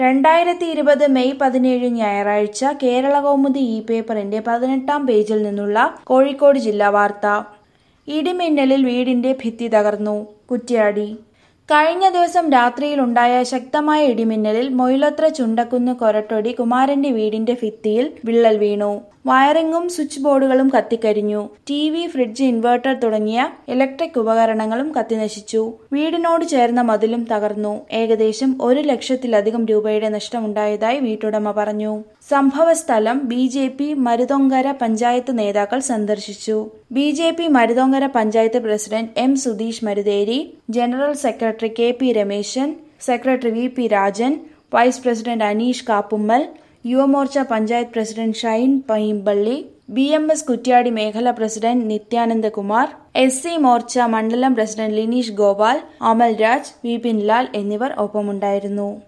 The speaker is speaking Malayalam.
രണ്ടായിരത്തി ഇരുപത് മെയ് പതിനേഴ് ഞായറാഴ്ച കേരളകൗമുദി ഇ പേപ്പറിന്റെ പതിനെട്ടാം പേജിൽ നിന്നുള്ള കോഴിക്കോട് ജില്ലാ വാർത്ത ഇടിമിന്നലിൽ വീടിന്റെ ഭിത്തി തകർന്നു കുറ്റ്യാടി കഴിഞ്ഞ ദിവസം രാത്രിയിലുണ്ടായ ശക്തമായ ഇടിമിന്നലിൽ മൊയിലത്ര ചുണ്ടക്കുന്ന് കൊരട്ടൊടി കുമാരന്റെ വീടിന്റെ ഭിത്തിയിൽ വിള്ളൽ വീണു വയറിങ്ങും സ്വിച്ച് ബോർഡുകളും കത്തിക്കരിഞ്ഞു ടി വി ഫ്രിഡ്ജ് ഇൻവെർട്ടർ തുടങ്ങിയ ഇലക്ട്രിക് ഉപകരണങ്ങളും കത്തിനശിച്ചു വീടിനോട് ചേർന്ന മതിലും തകർന്നു ഏകദേശം ഒരു ലക്ഷത്തിലധികം രൂപയുടെ നഷ്ടമുണ്ടായതായി വീട്ടുടമ പറഞ്ഞു സംഭവസ്ഥലം B J P Maruthonkara panchayat നേതാക്കൾ സന്ദർശിച്ചു B J P Maruthonkara panchayat president M Sudheesh Marutheri general secretary K P Rameshan secretary V P Rajan vice president Aneesh Kappummal Yuvamorcha panchayat president Shine Payyampally B M S Kuttiady മേഖല president Nithyanandakumar S C Morcha മണ്ഡലം പ്രസിഡന്റ് ലിനീഷ് ഗോപാൽ അമൽ രാജ് വിപിൻ ലാൽ എന്നിവർ ഒപ്പമുണ്ടായിരുന്നു